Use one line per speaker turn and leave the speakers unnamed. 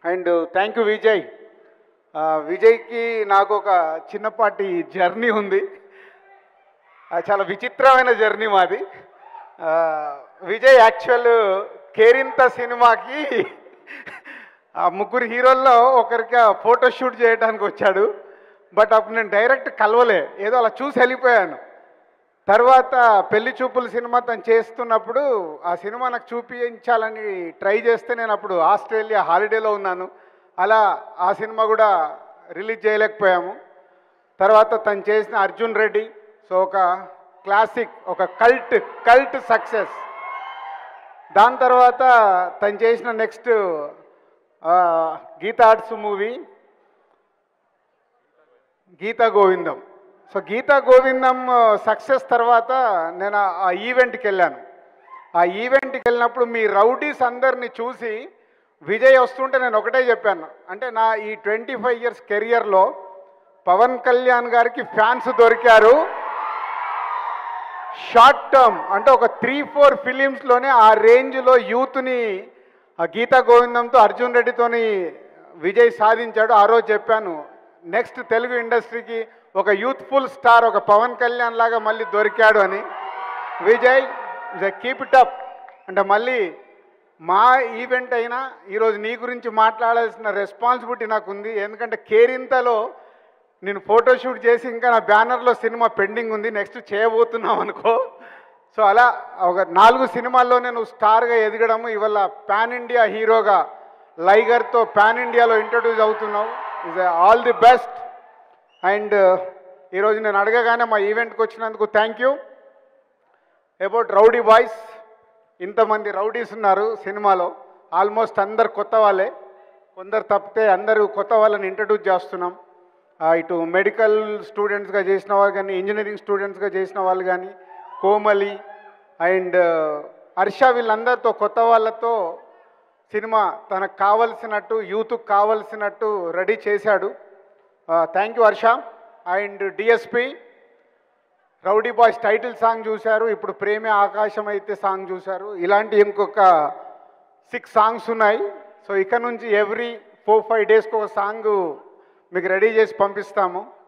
and thank you Vijay ఆ, విజయ్కి నాకు ఒక చిన్నపాటి జర్నీ ఉంది ఆ, చాలా విచిత్రమైన జర్నీ మాది ఆ, విజయ్ యాక్చువల్ కేరింత సినిమాకి ఆ ముగ్గురు హీరోల్లో ఒకరికి ఫోటో షూట్ చేయడానికి వచ్చాడు బట్ అప్పుడు నేను డైరెక్ట్ కలవలే ఏదో అలా చూసి వెళ్ళిపోయాను తర్వాత పెళ్లి చూపుల సినిమా తను చేస్తున్నప్పుడు ఆ సినిమా నాకు చూపించాలని ట్రై చేస్తే నేను అప్పుడు ఆస్ట్రేలియా హాలిడేలో ఉన్నాను అలా ఆ సినిమా కూడా రిలీజ్ చేయలేకపోయాము తర్వాత తను చేసిన అర్జున్ రెడ్డి సో ఒక క్లాసిక్ ఒక కల్ట్ కల్ట్ సక్సెస్ దాని తర్వాత తను చేసిన next Geetha arts movie Geetha Govindam so Geetha Govindam success తర్వాత నేను ఆ- ఆ ఈవెంట్కి వెళ్ళాను ఆ ఈవెంట్కి వెళ్ళినప్పుడు మీ రౌడీస్ అందరిని చూసి విజయ్ వస్తుంటే నేను ఒకటే చెప్పాను అంటే నా ఈ ట్వంటీ ఫైవ్ ఇయర్స్ కెరియర్లో పవన్ కళ్యాణ్ గారికి ఫ్యాన్స్ దొరికారు షార్ట్ టర్మ్ అంటే ఒక త్రీ ఫోర్ ఫిలిమ్స్లోనే ఆ రేంజ్లో యూత్ని ఆ గీతా గోవిందంతో అర్జున్ రెడ్డితోని విజయ్ సాధించాడు ఆ రోజు చెప్పాను నెక్స్ట్ తెలుగు ఇండస్ట్రీకి ఒక యూత్ఫుల్ స్టార్ ఒక పవన్ కళ్యాణ్ లాగా మళ్ళీ దొరికాడు అని విజయ్ కీప్ ఇట్ అప్ అంటే మళ్ళీ మా ఈవెంట్ అయినా ఈరోజు నీ గురించి మాట్లాడాల్సిన రెస్పాన్సిబిలిటీ నాకు ఉంది ఎందుకంటే కేరింతలో నేను ఫోటోషూట్ చేసి ఇంకా నా బ్యానర్లో సినిమా పెండింగ్ ఉంది నెక్స్ట్ చేయబోతున్నాం అనుకో సో అలా ఒక నాలుగు సినిమాల్లో నేను స్టార్గా ఎదగడము ఇవాళ పాన్ ఇండియా హీరోగా లైగర్తో పాన్ ఇండియాలో ఇంట్రడ్యూస్ అవుతున్నావు is all the best and ఈరోజు నేను అడగగానే మా ఈవెంట్కి వచ్చినందుకు thank you about rowdy boys ఇంతమంది రౌడీస్ ఉన్నారు సినిమాలో ఆల్మోస్ట్ అందరు కొత్త వాళ్ళే కొందరు తప్పితే అందరూ కొత్త వాళ్ళని ఇంట్రడ్యూస్ చేస్తున్నాం ఆ, ఇటు మెడికల్ స్టూడెంట్స్గా చేసిన వాళ్ళు కానీ ఇంజనీరింగ్ స్టూడెంట్స్గా చేసిన వాళ్ళు కానీ కోమలి అండ్ హర్ష వీళ్ళందరితో కొత్త వాళ్ళతో సినిమా తనకు కావలసినట్టు యూత్కి కావలసినట్టు రెడీ చేశాడు thank you Harsha and DSP rowdy boys title song చూశారు ఇప్పుడు ప్రేమే ఆకాశం అయితే సాంగ్ చూశారు ఇలాంటి ఇంకొక సిక్స్ సాంగ్స్ ఉన్నాయి సో ఇక నుంచి ఎవ్రీ ఫోర్ ఫైవ్ డేస్కి ఒక సాంగ్ మీకు రెడీ చేసి పంపిస్తాము